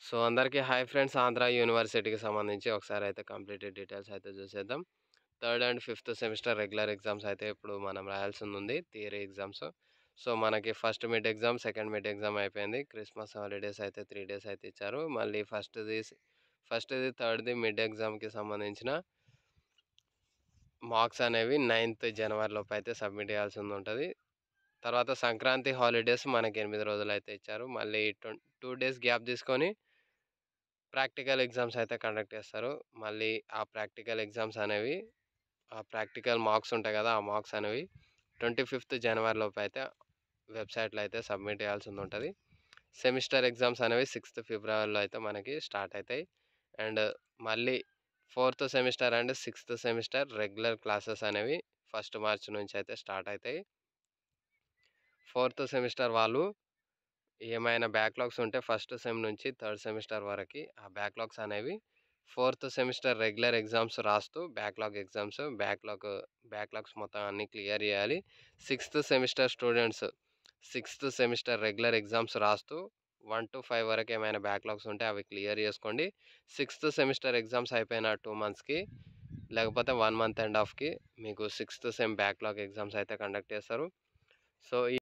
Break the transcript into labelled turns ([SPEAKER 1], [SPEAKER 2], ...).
[SPEAKER 1] So, అందరికీ hi friends. Andhra యూనివర్సిటీకి సంబంధించి ఒకసారి అయితే కంప్లీటెడ్ డీటెయిల్స్ అయితే చూసేద్దాం. Third and fifth semester regular exams అయితే ఇప్పుడు మనం రాయాల్సిందుంది. Theory exams. సో, మనకి first mid exam, second mid exam అయిపోయింది. క్రిస్మస్ హాలిడేస్ అయితే 3 డేస్ అయితే ఇచ్చారు. మళ్ళీ ఫస్ట్‌ది స్ ఫస్ట్‌ది, థర్డ్‌ది మిడ్ ఎగ్జామ్‌కి సంబంధించిన మార్క్స్ అనేవి 9థ్ జనవరి లోపు అయితే సబ్మిట్ చేయాల్సిందుంటది. తర్వాత సంక్రాంతి హాలిడేస్ మనకి 8 రోజులైతే ఇచ్చారు. మళ్ళీ ట్వం 2 డేస్ గ్యాప్ తీసుకొని ప్రాక్టికల్ ఎగ్జామ్స్ అయితే కండక్ట్ చేస్తారు. మళ్ళీ ఆ ప్రాక్టికల్ ఎగ్జామ్స్ అనేవి ఆ ప్రాక్టికల్ మార్క్స్ ఉంటాయి కదా! ఆ మార్క్స్ అనేవి 25థ్ జనవరి లోపు అయితే వెబ్‌సైట్‌లో అయితే సబ్మిట్ చేయాల్సిందుంటది. సెమిస్టర్ ఎగ్జామ్స్ అనేవి 6థ్ ఫిబ్రవరిలో అయితే మనకి స్టార్ట్ అయితాయి. అండ్ మళ్ళీ fourth semester and sixth semester regular classes అనేవి ఫస్ట్ మార్చ్ నుంచి అయితే స్టార్ట్ అయితాయి. ఫోర్త్ సెమిస్టర్ వాళ్ళు ఏమైనా బ్యాక్‌లాగ్స్ ఉంటే ఫస్ట్ సెమ్ నుంచి థర్డ్ సెమిస్టర్ వరకి ఆ బ్యాక్‌లాగ్స్ అనేవి ఫోర్త్ సెమిస్టర్ రెగ్యులర్ ఎగ్జామ్స్ రాస్తూ బ్యాక్‌లాగ్ ఎగ్జామ్స్ బ్యాక్‌లాగ్ బ్యాక్‌లాగ్స్ మొత్తం అన్నీ క్లియర్ చేయాలి. Sixth semester students sixth semester regular exams రాస్తూ 1-5 వరకు ఏమైనా బ్యాక్‌లాగ్స్ ఉంటే అవి క్లియర్ చేసుకోండి. సిక్స్త్ సెమిస్టర్ ఎగ్జామ్స్ అయిపోయిన 2 మంత్స్‌కి లేకపోతే 1 మంత్ అండ్ హాఫ్‌కి మీకు సిక్స్త్ సెమ్ బ్యాక్‌లాగ్ ఎగ్జామ్స్ అయితే కండక్ట్ చేస్తారు. సో, ఈ